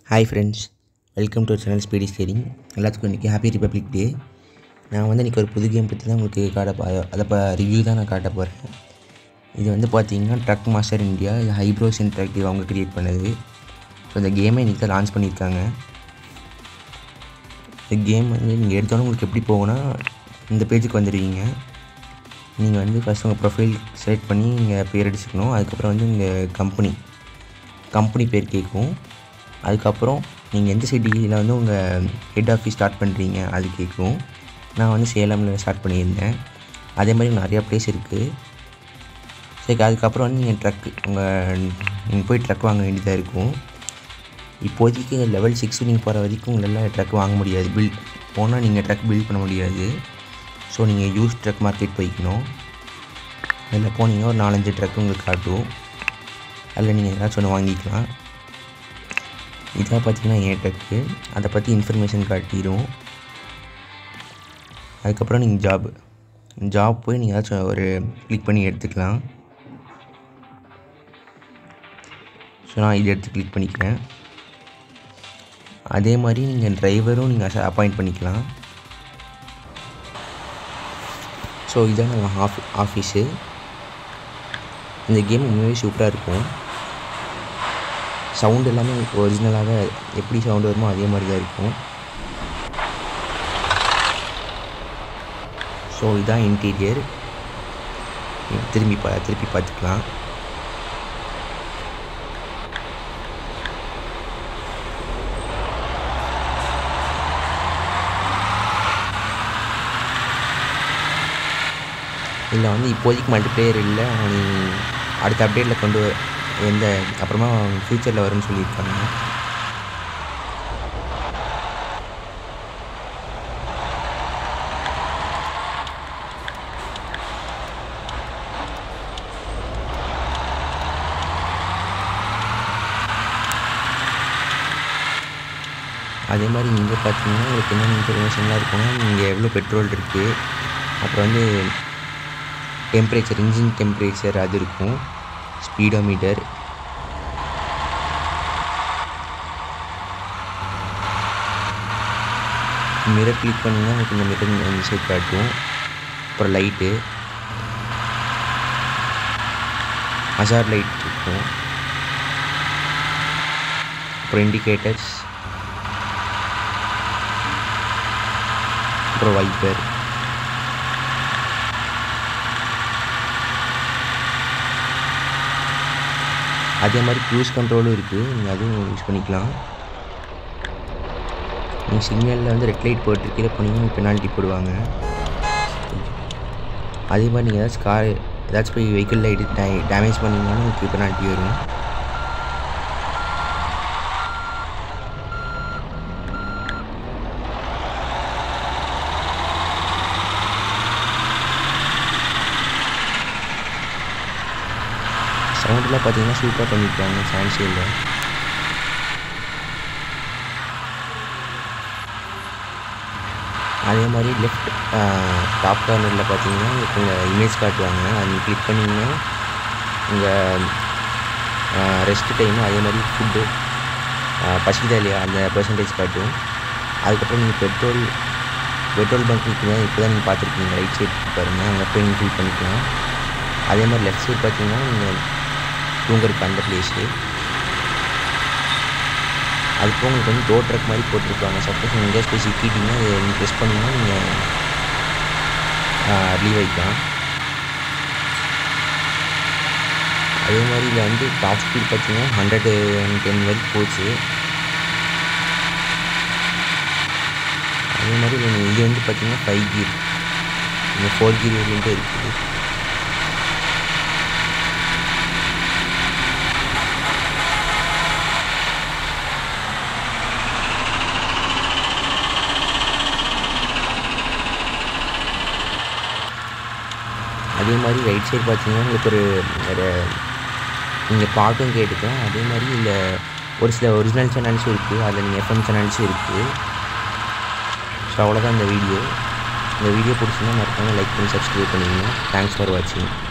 hi friends welcome to channel speedy steering எல்லாத்துக்கும் இன்றைக்கி happy republic டே நான் வந்து இன்றைக்கி ஒரு புது கேம் பற்றி தான் உங்களுக்கு காட்ட போ அதை இப்போ ரிவ்யூ தான் நான் காட்ட போகிறேன் இது வந்து பார்த்தீங்கன்னா ட்ரக் மாஸ்டர் இந்தியா இது ஹைப்ரோஸ் இன்ட்ராக்டிவ் அவங்க க்ரியேட் பண்ணது ஸோ இந்த கேமை இன்றைக்கி தான் லான்ச் பண்ணியிருக்காங்க இந்த கேம் வந்து நீங்கள் எடுத்தோன்னே உங்களுக்கு எப்படி போகும்னா இந்த பேஜுக்கு வந்துடுவீங்க நீங்கள் வந்து ஃபஸ்ட் உங்கள் ப்ரொஃபைல் செலக்ட் பண்ணி நீங்கள் பேர் அடிச்சுக்கணும் அதுக்கப்புறம் வந்து இந்த கம்பெனி கம்பெனி பேர் கேட்கும் அதுக்கப்புறம் நீங்கள் எந்த சிட்டியில் வந்து உங்கள் ஹெட் ஆஃபீஸ் ஸ்டார்ட் பண்ணுறீங்க அது கேட்கும் நான் வந்து சேலமில் ஸ்டார்ட் பண்ணியிருந்தேன் அதே மாதிரி நிறையா ப்ளேஸ் இருக்குது சரி அதுக்கப்புறம் வந்து நீங்கள் ட்ரக் உங்கள் நீங்கள் போய் ட்ரக் வாங்க வேண்டியதாக இருக்கும் இப்போதைக்கு லெவல் சிக்ஸ் நீங்கள் போகிற வரைக்கும் உங்களால் ட்ரக் வாங்க முடியாது பில்ட் போனால் நீங்கள் ட்ரக் பில்ட் பண்ண முடியாது ஸோ நீங்கள் யூஸ் ட்ரக் மார்க்கெட் போய்க்கணும் அதில் போனீங்கன்னா ஒரு நாலஞ்சு ட்ரக் உங்களுக்கு காட்டும் அதில் நீங்கள் ஏதாச்சும் ஒன்று வாங்கிக்கலாம் இதாக பார்த்தீங்கன்னா என் ட்ரக்கு அதை பற்றி இன்ஃபர்மேஷன் காட்டிடும் அதுக்கப்புறம் நீங்கள் ஜாப் ஜாப் போய் நீங்கள் ஏதாச்சும் ஒரு கிளிக் பண்ணி எடுத்துக்கலாம் ஸோ நான் இதை எடுத்து கிளிக் பண்ணிக்கிறேன் அதே மாதிரி நீங்கள் டிரைவரும் நீங்கள் அப்பாயிண்ட் பண்ணிக்கலாம் ஸோ இதான் நம்ம ஆஃப் ஆஃபீஸு இந்த கேம் உண்மையாகவே சூப்பராக இருக்கும் சவுண்ட் எல்லாமே ஒரிஜினலாக எப்படி சவுண்டு வருமோ அதே மாதிரி தான் இருக்கும் ஸோ இதான் இன்டீரியர் திரும்பி பா திருப்பி பார்த்துக்கலாம் இதில் வந்து இப்போதைக்கு மல்டிப்ளேயர் இல்லை நீ அடுத்த அப்டேட்டில் கொண்டு எந்த அப்புறமா ஃப்யூச்சரில் வரும்னு சொல்லியிருக்காங்க அதே மாதிரி இங்கே பார்த்தீங்கன்னா உங்களுக்கு என்னென்ன இன்ஃபர்மேஷன்லாம் இருக்குன்னா இங்கே எவ்வளோ பெட்ரோல் இருக்குது அப்புறம் வந்து டெம்பரேச்சர் இன்ஜின் டெம்பரேச்சர் அது இருக்கும் ஸ்பீடோமீட்டர் மிரர் கிளிக் பண்ணிங்கன்னா உங்களுக்கு இந்த மிரர் இந்த சைட் காட்டும் அப்புறம் லைட்டு ஹசார் லைட் இருக்கும் அப்புறம் இண்டிகேட்டர்ஸ் அப்புறம் வைப்பர் அதே மாதிரி க்ரூஸ் கண்ட்ரோலும் இருக்குது நீங்கள் அதுவும் யூஸ் பண்ணிக்கலாம் நீங்கள் சிக்னலில் வந்து ரெட் லைட் போட்டுருக்கிற போனீங்கன்னா பெனால்ட்டி போடுவாங்க அதே மாதிரி நீங்கள் ஏதாச்சும் கார் ஏதாச்சும் போய் வெஹிக்கிளில் எடி டை டேமேஜ் பண்ணிங்கனாலும் உங்களுக்கு பெனால்ட்டி வரும் சவுண்டெலாம் பார்த்தீங்கன்னா சூப்பராக பண்ணியிருக்காங்க சான்சியில் அதே மாதிரி லெஃப்ட் டாப் கார்னரில் பார்த்தீங்கன்னா உங்களுக்கு உங்கள் இமேஜ் காட்டுவாங்க அது நீங்கள் கிளிக் பண்ணிங்கன்னா உங்கள் ரெஸ்ட் டைமு அதே மாதிரி ஃபுட்டு பசிதா இல்லையா அந்த பர்சன்டேஜ் காட்டும் அதுக்கப்புறம் நீங்கள் பெட்ரோல் பெட்ரோல் பங்க் நிற்குங்க இப்போ தான் நீங்கள் பார்த்துருக்கீங்க ரைட் சைட் பாருங்கள் அங்கே போய் நீங்கள் ஃபில் பண்ணிக்கலாம் அதே மாதிரி லெஃப்ட் சைட் பார்த்தீங்கன்னா நீங்கள் தூங்குறதுக்கு அந்த பிளேஸு அதுக்கு உங்களுக்கு வந்து டோ ட்ரக் மாதிரி போட்டிருப்பாங்க சப்போஸ் நீங்கள் எங்கேயாச்சும் போய் சிக்கிட்டிங்கன்னா அதை நீங்கள் ப்ரெஸ் பண்ணிங்கன்னா நீங்கள் ரிலீவ் ஆகிக்கலாம் அதே மாதிரி இதில் வந்து டாப் ஸ்பீட் பார்த்தீங்கன்னா ஹண்ட்ரட் அண்ட் டென் வரைக்கும் போச்சு அதே மாதிரி இது வந்து பார்த்தீங்கன்னா ஃபைவ் கீர் இந்த ஃபோர் கீர் வேரியண்ட்டும் இருக்குது அதே மாதிரி ரைட் சைடு பார்த்தீங்கன்னா உங்களுக்கு ஒரு ஒரு நீங்கள் பாட்டும் கேட்டுக்கலாம் அதே மாதிரி இந்த ஒரு சில ஒரிஜினல் சேனல்ஸும் இருக்குது அதில் நீங்கள் எஃப்எம் சேனல்ஸும் இருக்குது ஸோ அவ்வளோதான் இந்த வீடியோ இந்த வீடியோ பிடிச்சிருந்தா மறக்காமல் லைக் பண்ணி சப்ஸ்கிரைப் பண்ணிக்கணும் தேங்க்ஸ் ஃபார் வாட்சிங்